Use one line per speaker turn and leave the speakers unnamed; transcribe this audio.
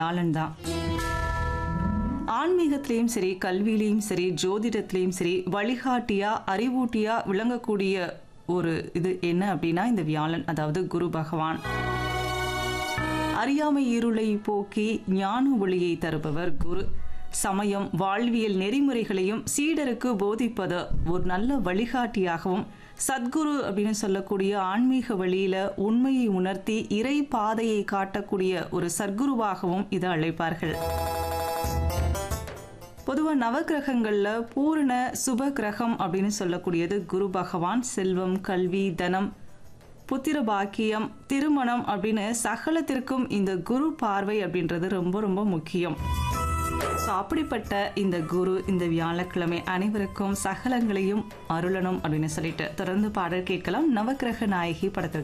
வியாழன் தான் ஆன்மீகத்திலையும் சரி கல்வியிலையும் சரி ஜோதிடத்திலையும் சரி வழிகாட்டியா அறிவூட்டியா விளங்கக்கூடிய ஒரு இது என்ன அப்படின்னா இந்த வியாழன் அதாவது குரு பகவான் அறியாமை இருளை போக்கி ஞான ஒளியை தருபவர் குரு சமயம் வாழ்வியல் நெறிமுறைகளையும் சீடருக்கு போதிப்பது ஒரு நல்ல வழிகாட்டியாகவும் சத்குரு அப்படின்னு சொல்லக்கூடிய ஆன்மீக வழியில உண்மையை உணர்த்தி இறை பாதையை காட்டக்கூடிய ஒரு சத்குருவாகவும் இதை அழைப்பார்கள் பொதுவாக நவகிரகங்களில் பூரண சுப கிரகம் அப்படின்னு சொல்லக்கூடியது குரு பகவான் செல்வம் கல்வி தனம் புத்திர பாக்கியம் திருமணம் அப்படின்னு சகலத்திற்கும் இந்த குரு பார்வை அப்படின்றது ரொம்ப ரொம்ப முக்கியம் ஸோ அப்படிப்பட்ட இந்த குரு இந்த வியாழக்கிழமை அனைவருக்கும் சகலங்களையும் அருளணும் அப்படின்னு சொல்லிட்டு தொடர்ந்து பாடல் கேட்கலாம் நவக்கிரக நாயகி படத்திற்கு